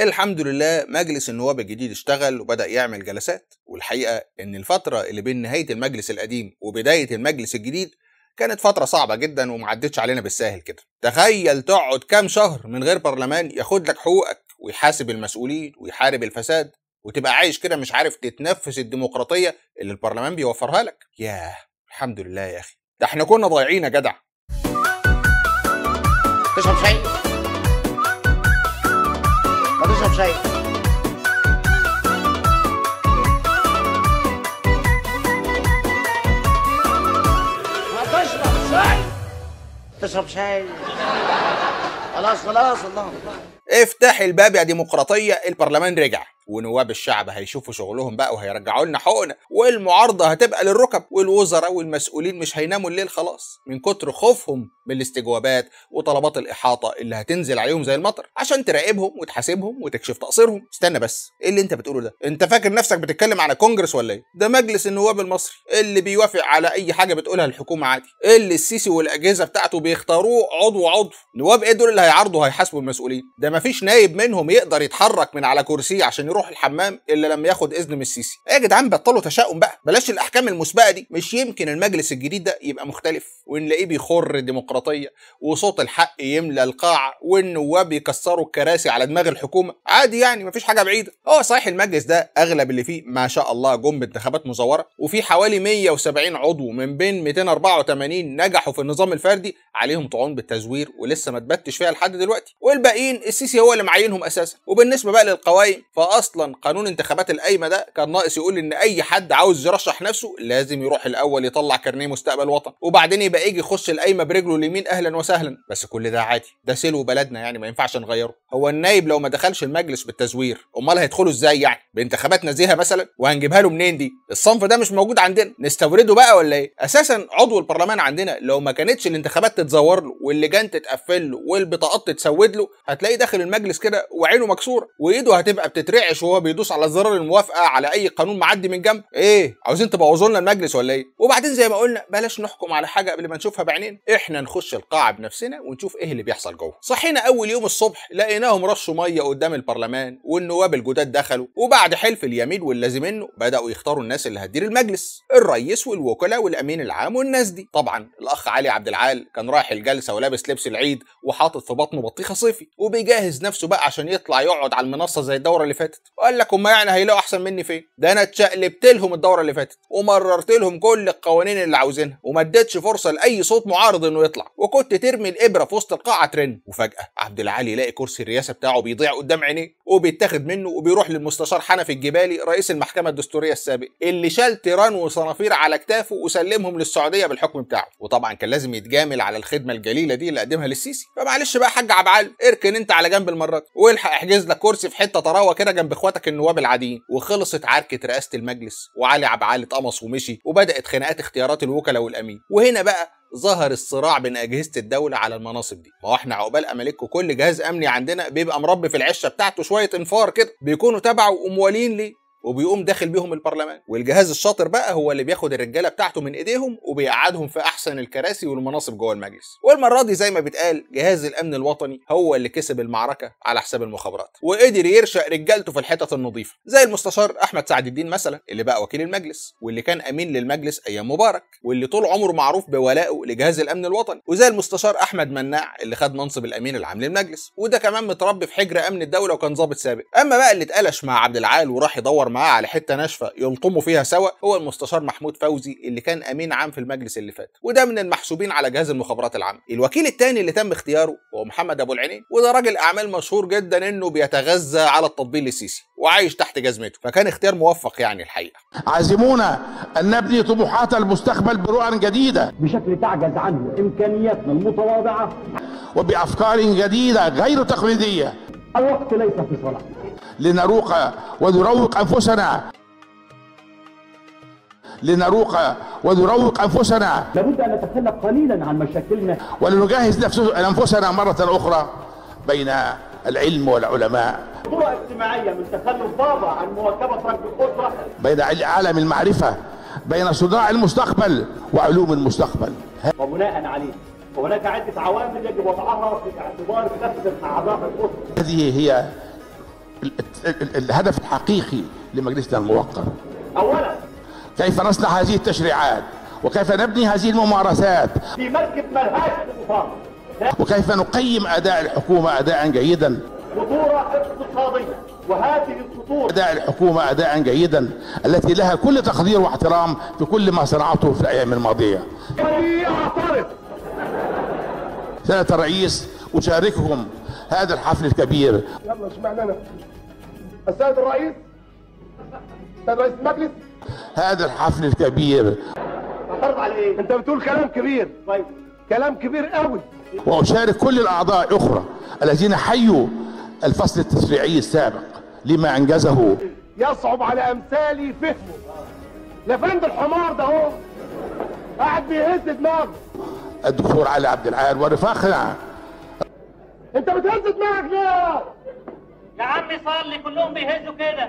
الحمد لله مجلس النواب الجديد اشتغل وبدأ يعمل جلسات والحقيقة إن الفترة اللي بين نهاية المجلس القديم وبداية المجلس الجديد كانت فترة صعبة جدا ومعدتش علينا بالساهل كده تخيل تقعد كام شهر من غير برلمان ياخد لك حقوقك ويحاسب المسؤولين ويحارب الفساد وتبقى عايش كده مش عارف تتنفس الديمقراطية اللي البرلمان بيوفرها لك ياه الحمد لله يا أخي ده احنا كنا ضايعين يا جدع تشرب شاي ما تشرب شاي ما تشرب شاي تشرب شاي خلاص خلاص الله افتح الباب يا ديمقراطية البرلمان رجع ونواب الشعب هيشوفوا شغلهم بقى وهيرجعوا لنا حقوقنا والمعارضة هتبقى للركب والوزراء والمسؤولين مش هيناموا الليل خلاص من كتر خوفهم من الاستجوابات وطلبات الإحاطة اللي هتنزل عليهم زي المطر عشان تراقبهم وتحاسبهم وتكشف تقصيرهم استنى بس ايه اللي انت بتقوله ده انت فاكر نفسك بتتكلم على كونجرس ولا ايه ده مجلس النواب المصري اللي بيوافق على اي حاجة بتقولها الحكومة عادي اللي السيسي والأجهزة بتاعته بيختاروه عضو عضو نواب ايه دول اللي هيعارضوا هيحاسبوا المسؤولين ده مفيش نايب منهم يقدر يتحرك من على كرسيه عشان يروح الحمام الا لما ياخد اذن من السيسي ايه يا جدعان بطلوا تشاؤم بقى بلاش الاحكام المسبقه دي مش يمكن المجلس الجديد ده يبقى مختلف ونلاقيه بيخر الديمقراطيه وصوت الحق يملى القاعه والنواب يكسروا الكراسي على دماغ الحكومه عادي يعني مفيش حاجه بعيده هو صحيح المجلس ده اغلب اللي فيه ما شاء الله جم بانتخابات مزوره وفي حوالي 170 عضو من بين 284 نجحوا في النظام الفردي عليهم طعون بالتزوير ولسه ما تبتش فيها لحد دلوقتي والباقيين السيسي هو اللي معينهم اساسا وبالنسبه بقى للقوائم فاصلا قانون انتخابات القايمه ده كان ناقص يقول ان اي حد عاوز يرشح نفسه لازم يروح الاول يطلع كارنيه مستقبل وطن وبعدين يبقى يجي يخش القايمه برجله اليمين اهلا وسهلا بس كل ده عادي ده سلو بلدنا يعني ما ينفعش نغيره هو النايب لو ما دخلش المجلس بالتزوير امال هيدخلوا ازاي يعني بانتخابات نزيهه مثلا وهنجيبها له منين دي الصنف ده مش موجود عندنا نستورده بقى ولا ايه اساسا عضو البرلمان عندنا لو ما كانتش الانتخابات تتزور له واللجان تتقفل له والبطاقات تتسود له هتلاقيه داخل المجلس كده وعينه مكسوره وايده هتبقى بتترعش وهو بيدوس على زرار الموافقه على اي قانون معدي من جنب ايه عاوزين تبوظوا لنا المجلس ولا ايه وبعدين زي ما قلنا بلاش نحكم على حاجه قبل ما نشوفها بعينينا احنا نخش القاعه بنفسنا ونشوف ايه اللي بيحصل جوه صحينا اول يوم الصبح لقيناهم رشوا ميه قدام البرلمان والنواب الجداد دخلوا وبعد حلف اليمين واللازم منه بداوا يختاروا الناس اللي هتدير المجلس الرئيس والوكلاء والامين العام والناس دي طبعا الاخ علي عبد العال كان رايح الجلسه ولابس لبس العيد وحاطط في بطنه بطيخه صيفي وبيجهز نفسه بقى عشان يطلع يقعد على المنصه زي الدوره اللي فاتت وقال لك هم يعني هيلاقوا احسن مني فين ده انا اتشقلبت لهم الدوره اللي فاتت ومررت لهم كل القوانين اللي عاوزينها وما اديتش فرصه لاي صوت معارض انه يطلع وكنت ترمي الابره في وسط القاعه ترن وفجاه عبد العال يلاقي كرسي الرئاسه بتاعه بيضيع قدام عينيه وبيتاخد منه وبيروح للمستشار حنفي الجبالي رئيس المحكمه الدستوريه السابق اللي شال تيران وصنافير على كتافه وسلمهم للسعوديه بالحكم بتاعه وطبعا كان لازم يتجامل على الخدمه الجليله دي اللي قدمها للسيسي فمعلش بقى يا حاج عبعال اركن انت على جنب المرات والحق احجز لك كرسي في حته طراوه كده جنب اخواتك النواب العاديين وخلصت عركه رئاسه المجلس وعلي عبعال اتقمص ومشي وبدات خناقات اختيارات الوكلاء والامين وهنا بقى ظهر الصراع بين اجهزه الدوله على المناصب دي ما هو احنا عقبال امالكم كل جهاز امني عندنا بيبقى مربي في العشه بتاعته شويه انفار كده بيكونوا تبعه وموالين ليه وبيقوم داخل بيهم البرلمان والجهاز الشاطر بقى هو اللي بياخد الرجاله بتاعته من ايديهم وبيقعدهم في احسن الكراسي والمناصب جوه المجلس والمره دي زي ما بيتقال جهاز الامن الوطني هو اللي كسب المعركه على حساب المخابرات وقدر يرشق رجالته في الحتت النظيفه زي المستشار احمد سعد الدين مثلا اللي بقى وكيل المجلس واللي كان امين للمجلس ايام مبارك واللي طول عمره معروف بولائه لجهاز الامن الوطني وزي المستشار احمد مناع اللي خد منصب الامين العام للمجلس وده كمان متربي في حجر امن الدوله وكان ضابط سابق اما بقى اللي اتقلش مع عبد العال وراح يدور معاه على حته ناشفه يلطموا فيها سوا هو المستشار محمود فوزي اللي كان امين عام في المجلس اللي فات وده من المحسوبين على جهاز المخابرات العامه الوكيل الثاني اللي تم اختياره هو محمد ابو العينين وده راجل اعمال مشهور جدا انه بيتغذى على التطبيل السيسي وعايش تحت جزمته فكان اختيار موفق يعني الحقيقه عازمونا أن نبني طموحات المستقبل برؤى جديدة بشكل تعجز عنه امكانياتنا المتواضعه وبأفكار جديدة غير تقليدية الوقت ليس في صلاح لنروق ونروق أنفسنا لنروق ونروق أنفسنا لابد ان نتخلى قليلا عن مشاكلنا ولنجهز نفس- أنفسنا مرة أخرى بين العلم والعلماء طرق اجتماعيه من تخلف بابا عن مواكبه رب الاسره بين عالم المعرفة بين صناع المستقبل وعلوم المستقبل وبناء عليه وهناك عده عده عوامل يجب وضعها في اعتبار كافه اعضاء الاسره. هذه هي ال- ال- الهدف الحقيقي لمجلسنا الموقر اولا كيف نصنع هذه التشريعات وكيف نبني هذه الممارسات في مركب ملهاش خصام وكيف نقيم اداء الحكومه اداء جيدا خطوره اقتصاديه وهذه الخطوره اداء الحكومه اداء جيدا التي لها كل تقدير واحترام في كل ما صنعته في الايام الماضيه ولي اعترض سياده الرئيس اشارككم هذا الحفل الكبير يلا اشمعنى انا السيد الرئيس السيد رئيس المجلس هذا الحفل الكبير اعترض على ايه؟ انت بتقول كلام كبير طيب كلام كبير قوي واشارك كل الاعضاء الاخرى الذين حيوا الفصل التشريعي السابق لما انجزه يصعب على امثالي فهمه لفند الحمار ده اهو قاعد بيهز دماغه الدكتور علي عبد العال ورفاقنا انت بتهز دماغك ليه؟ يا عمي صلي كلهم بيهزوا كده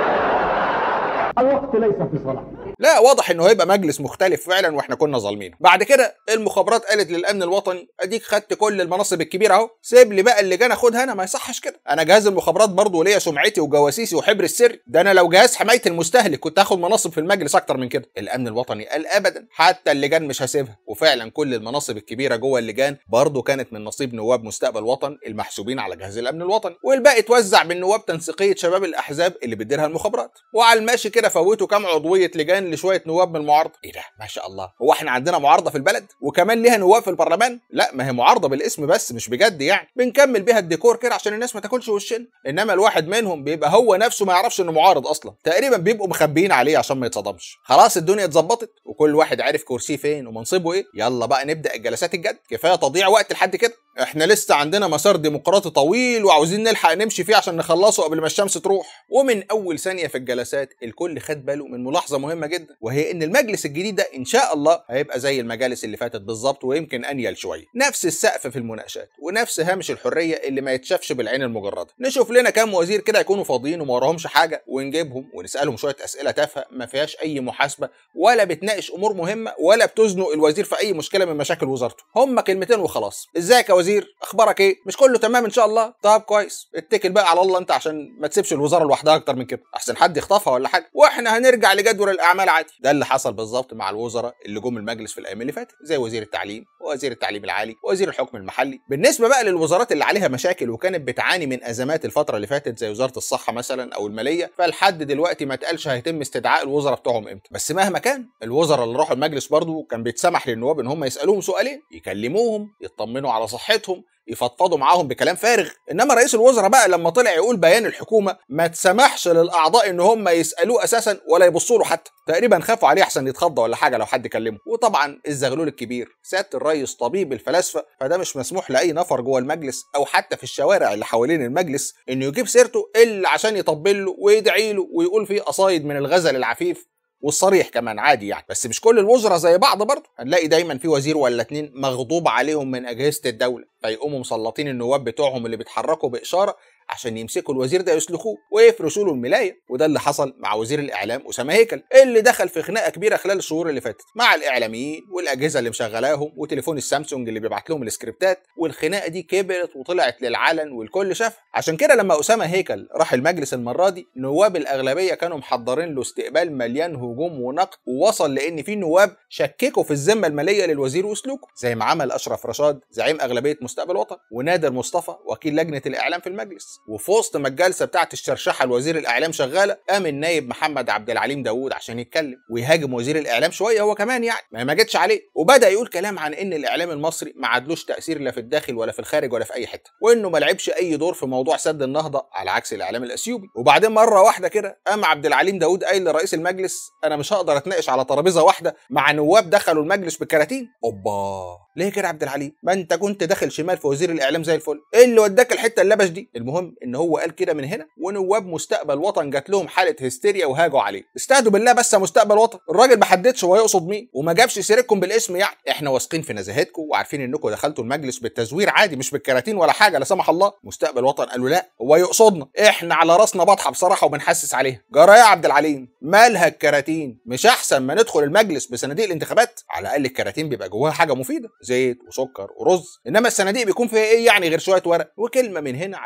الوقت ليس في صلاح لا واضح انه هيبقى مجلس مختلف فعلا واحنا كنا ظالمين بعد كده المخابرات قالت للامن الوطني اديك خدت كل المناصب الكبيره اهو سيب لي بقى اللجان اخدها انا ما يصحش كده انا جهاز المخابرات برضه ليا سمعتي وجواسيسي وحبر السر ده انا لو جهاز حمايه المستهلك كنت هاخد مناصب في المجلس اكتر من كده الامن الوطني قال ابدا حتى اللجان مش هسيبها وفعلا كل المناصب الكبيره جوه اللجان برضه كانت من نصيب نواب مستقبل وطن المحسوبين على جهاز الامن الوطني والباقي اتوزع من نواب تنسيقيه شباب الاحزاب اللي بتديرها المخابرات وعلى الماشي كده فوتوا كام عضويه لجان لشويه نواب من المعارضه ايه ده ما شاء الله هو احنا عندنا معارضه في البلد وكمان ليها نواب في البرلمان لا ما هي معارضه بالاسم بس مش بجد يعني بنكمل بيها الديكور كده عشان الناس ما تاكلش وشنا انما الواحد منهم بيبقى هو نفسه ما يعرفش انه معارض اصلا تقريبا بيبقوا مخبيين عليه عشان ما يتصدمش خلاص الدنيا اتظبطت وكل واحد عارف كرسيه فين ومنصبه ايه يلا بقى نبدا الجلسات الجد كفايه تضييع وقت لحد كده احنا لسه عندنا مسار ديمقراطي طويل وعاوزين نلحق نمشي فيه عشان نخلصه قبل ما الشمس تروح ومن اول ثانيه في الجلسات الكل خد باله من ملاحظه مهمه جدا وهي ان المجلس الجديد ده ان شاء الله هيبقى زي المجالس اللي فاتت بالظبط ويمكن انيل شويه نفس السقف في المناقشات ونفس هامش الحريه اللي ما يتشافش بالعين المجرده نشوف لنا كام وزير كده يكونوا فاضيين وما وراهمش حاجه ونجيبهم ونسالهم شويه اسئله تافهه ما فيهاش اي محاسبه ولا بتناقش امور مهمه ولا بتزنق الوزير في اي مشكله من مشاكل وزارته هم كلمتين وخلاص ازيك يا وزير اخبارك ايه مش كله تمام ان شاء الله طب كويس اتكل بقى على الله انت عشان ما تسيبش الوزاره لوحدها اكتر من كده احسن حد يخطفها ولا حاجه واحنا هنرجع لجدول الاعمال عادي ده اللي حصل بالظبط مع الوزراء اللي جم المجلس في الايام اللي فاتت زي وزير التعليم ووزير التعليم العالي ووزير الحكم المحلي بالنسبه بقى للوزارات اللي عليها مشاكل وكانت بتعاني من ازمات الفتره اللي فاتت زي وزاره الصحه مثلا او الماليه فلحد دلوقتي ما اتقالش هيتم استدعاء الوزراء بتوعهم امتى بس مهما كان الوزراء اللي راحوا المجلس برضه كان بيتسمح للنواب ان هم يسالوهم سؤالين يكلموهم يطمنوا على صحتهم يفضفضوا معاهم بكلام فارغ انما رئيس الوزراء بقى لما طلع يقول بيان الحكومه ما تسمحش للاعضاء ان هم يسالوه اساسا ولا يبصوا له حتى تقريبا خافوا عليه احسن يتخضى ولا حاجه لو حد كلمه وطبعا الزغلول الكبير سياده الرئيس طبيب الفلاسفه فده مش مسموح لاي نفر جوه المجلس او حتى في الشوارع اللي حوالين المجلس انه يجيب سيرته الا عشان يطبل له ويدعي له ويقول فيه قصايد من الغزل العفيف والصريح كمان عادي يعني بس مش كل الوزراء زي بعض برضه هنلاقي دايما في وزير ولا اتنين مغضوب عليهم من اجهزه الدوله فيقوموا مسلطين النواب بتوعهم اللي بيتحركوا باشاره عشان يمسكوا الوزير ده يسلخوه ويفرشوا له الملايه وده اللي حصل مع وزير الاعلام اسامه هيكل اللي دخل في خناقه كبيره خلال الشهور اللي فاتت مع الاعلاميين والاجهزه اللي مشغلاهم وتليفون السامسونج اللي بيبعت لهم السكريبتات والخناقه دي كبرت وطلعت للعلن والكل شافها عشان كده لما اسامه هيكل راح المجلس المره دي نواب الاغلبيه كانوا محضرين له استقبال مليان هجوم ونقد ووصل لان في نواب شككوا في الذمه الماليه للوزير وسلوكه زي ما عمل اشرف رشاد زعيم اغلبيه مستقبل وطن ونادر مصطفى وكيل لجنه الاعلام في المجلس وفي وسط ما الجلسه بتاعت الشرشحه لوزير الاعلام شغاله قام النايب محمد عبد العليم داوود عشان يتكلم ويهاجم وزير الاعلام شويه هو كمان يعني ما ما جتش عليه وبدا يقول كلام عن ان الاعلام المصري ما عادلوش تاثير لا في الداخل ولا في الخارج ولا في اي حته وانه ما لعبش اي دور في موضوع سد النهضه على عكس الاعلام الاثيوبي وبعدين مره واحده كده قام عبد العليم داوود قايل لرئيس المجلس انا مش هقدر اتناقش على ترابيزه واحده مع نواب دخلوا المجلس بالكراتين اوبا ليه كده يا عبد العليم ما انت كنت داخل شمال في وزير الاعلام زي الفل ايه اللي وداك الحته اللبش دي المهم ان هو قال كده من هنا ونواب مستقبل وطن جات لهم حاله هستيريا وهاجوا عليه استهدوا بالله بس يا مستقبل وطن الراجل ما حددش هو يقصد مين وما جابش سيرتكم بالاسم يعني احنا واثقين في نزاهتكم وعارفين انكم دخلتوا المجلس بالتزوير عادي مش بالكراتين ولا حاجه لا سمح الله مستقبل وطن قالوا لا هو يقصدنا احنا على راسنا بطحه بصراحه وبنحسس عليها جرى يا عبد العليم مالها الكراتين مش احسن ما ندخل المجلس بصناديق الانتخابات على الاقل الكراتين بيبقى جواها حاجه مفيده زيت وسكر ورز انما الصناديق بيكون فيها ايه يعني غير شويه ورق وكلمه من هنا على كلمه من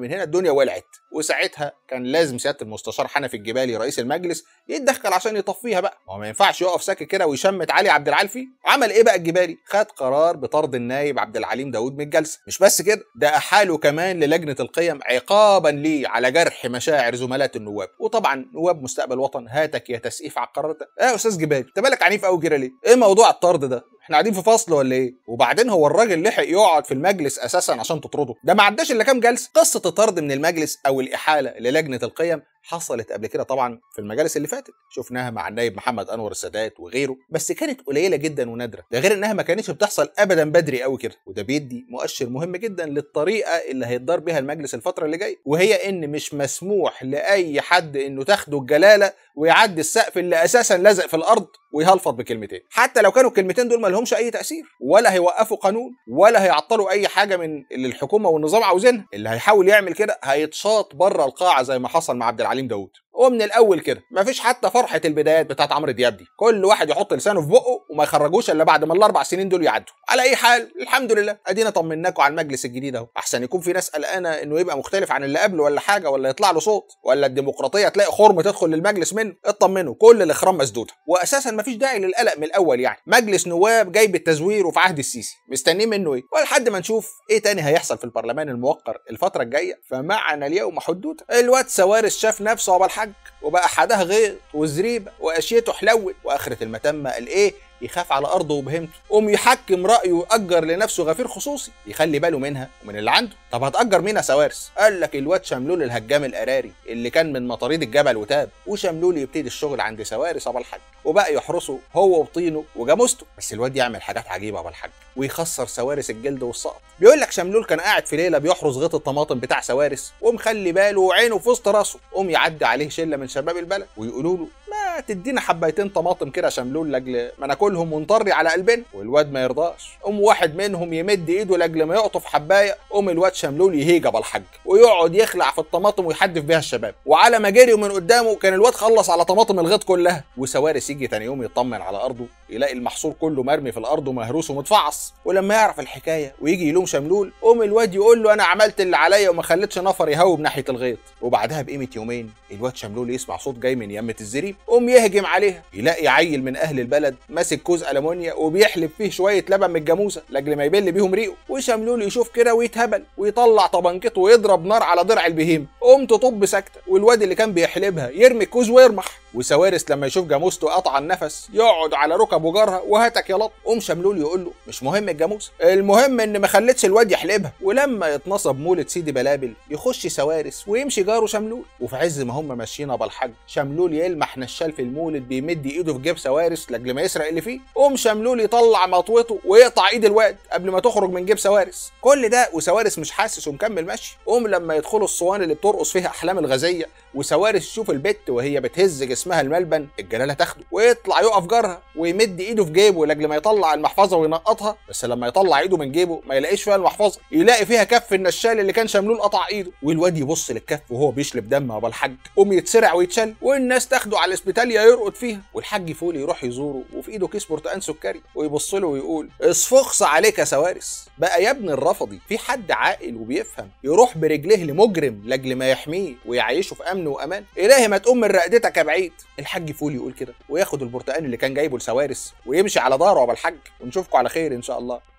ومن هنا الدنيا ولعت وساعتها كان لازم سياده المستشار حنفي الجبالي رئيس المجلس يتدخل عشان يطفيها بقى ما هو ما ينفعش يقف ساكت كده ويشمت علي عبد العالفي عمل ايه بقى الجبالي خد قرار بطرد النائب عبد العليم داوود من الجلسه مش بس كده ده احاله كمان للجنه القيم عقابا ليه على جرح مشاعر زملاء النواب وطبعا نواب مستقبل وطن هاتك يا تسقيف على القرار ده ايه يا استاذ جبالي انت بالك عنيف قوي كده ليه ايه موضوع الطرد ده احنا قاعدين في فصل ولا ايه وبعدين هو الراجل لحق يقعد في المجلس اساسا عشان تطرده ده ما عداش الا كام جلسه قصه الطرد من المجلس او الاحاله للجنه القيم حصلت قبل كده طبعا في المجالس اللي فاتت شفناها مع النايب محمد انور السادات وغيره بس كانت قليله جدا ونادره ده غير انها ما كانتش بتحصل ابدا بدري قوي كده وده بيدي مؤشر مهم جدا للطريقه اللي هيتدار بيها المجلس الفتره اللي جايه وهي ان مش مسموح لاي حد انه تاخده الجلاله ويعدي السقف اللي اساسا لازق في الارض ويهلفط بكلمتين حتى لو كانوا الكلمتين دول ما لهمش اي تاثير ولا هيوقفوا قانون ولا هيعطلوا اي حاجه من اللي الحكومه والنظام عاوزينها اللي هيحاول يعمل كده هيتشاط بره القاعه زي ما حصل مع عبد العليم داوود ومن الاول كده مفيش حتى فرحه البدايات بتاعت عمرو دياب دي كل واحد يحط لسانه في بقه وما يخرجوش الا بعد ما الاربع سنين دول يعدوا على اي حال الحمد لله ادينا طمناكم على المجلس الجديد اهو احسن يكون في ناس قلقانه انه يبقى مختلف عن اللي قبله ولا حاجه ولا يطلع له صوت ولا الديمقراطيه تلاقي خرم تدخل للمجلس منه اطمنوا كل الاخرام مسدوده واساسا مفيش داعي للقلق من الاول يعني مجلس نواب جاي بالتزوير وفي عهد السيسي مستنيين منه ايه ولحد ما نشوف ايه تاني هيحصل في البرلمان الموقر الفتره الجايه فمعنا اليوم حدوته الواد سوارس شاف نفسه ابو الحاج وبقى حداه غيط وزريبه واشيته حلوت واخره المتمه قال ايه يخاف على ارضه وبهمته قوم يحكم رايه ويأجر لنفسه غفير خصوصي يخلي باله منها ومن اللي عنده طب هتأجر مين يا سوارس قال لك الواد شملول الهجام القراري اللي كان من مطاريد الجبل وتاب وشملول يبتدي الشغل عند سوارس ابو الحاج وبقى يحرسه هو وطينه وجاموسته بس الواد يعمل حاجات عجيبه ابو الحاج ويخسر سوارس الجلد والسقط بيقول لك شملول كان قاعد في ليله بيحرس غيط الطماطم بتاع سوارس ومخلي باله وعينه في وسط راسه قوم يعدي عليه شله من شباب البلد ويقولوا له ما تدينا حبايتين طماطم كده شملول لاجل ما ناكلهم ونطري على قلبنا والواد ما يرضاش قوم واحد منهم يمد ايده لاجل ما يقطف حبايه قوم الواد شملول يهيج ابو الحاج ويقعد يخلع في الطماطم ويحدف بيها الشباب وعلى ما جريوا من قدامه كان الواد خلص على طماطم الغيط كلها وسوارس يجي تاني يوم يطمن على ارضه يلاقي المحصول كله مرمي في الارض ومهروس ومتفعص ولما يعرف الحكايه ويجي يلوم شملول قوم الواد يقول له انا عملت اللي عليا وما خليتش نفر يهوب ناحيه الغيط وبعدها بقيمه يومين الواد شملول يسمع صوت جاي من يمه الزريب قوم يهجم عليها يلاقي عيل من اهل البلد ماسك كوز المونيا وبيحلب فيه شويه لبن من الجاموسه لاجل ما يبل بيهم ريقه وشملول يشوف كده ويتهبل ويطلع طبنجته ويضرب نار على ضرع البهيم قوم تطب ساكته والواد اللي كان بيحلبها يرمي الكوز ويرمح وسوارس لما يشوف جاموسته قطع النفس يقعد على ركب وجارها وهاتك يا لط قوم شملول يقول له مش مهم الجاموسه المهم ان ما خلتش الواد يحلبها ولما يتنصب مولد سيدي بلابل يخش سوارس ويمشي جاره شملول وفي عز ما هم ماشيين ابو الحاج شملول يلمح نشال في المولد بيمد ايده في جيب سوارس لاجل ما يسرق اللي فيه قوم شملول يطلع مطوته ويقطع ايد الواد قبل ما تخرج من جيب سوارس كل ده وسوارس مش حاسس ومكمل ماشي قوم لما يدخلوا الصوان اللي بترقص فيها احلام الغزيه وسوارس تشوف البت وهي بتهز جسمها الملبن الجلاله تاخده ويطلع يقف جارها ويمد ايده في جيبه لاجل ما يطلع المحفظه وينقطها بس لما يطلع ايده من جيبه ما يلاقيش فيها المحفظه يلاقي فيها كف النشال اللي كان شملول قطع ايده والواد يبص للكف وهو بيشلب دم ابو الحاج قوم يتسرع ويتشل والناس تاخده على الاسبيتاليا يرقد فيها والحاج فولي يروح يزوره وفي ايده كيس برتقان سكري ويبص له ويقول اصفخص عليك يا سوارس بقى يا ابن الرفضي في حد عاقل وبيفهم يروح برجليه لمجرم لاجل ما يحميه ويعيشه في امن وامان الهي ما تقوم من رقدتك يا بعيد الحاج فولي يقول كده وياخد البرتقان اللي كان جايبه لسوارس ويمشي على ظهره ابو الحاج ونشوفكم على خير ان شاء الله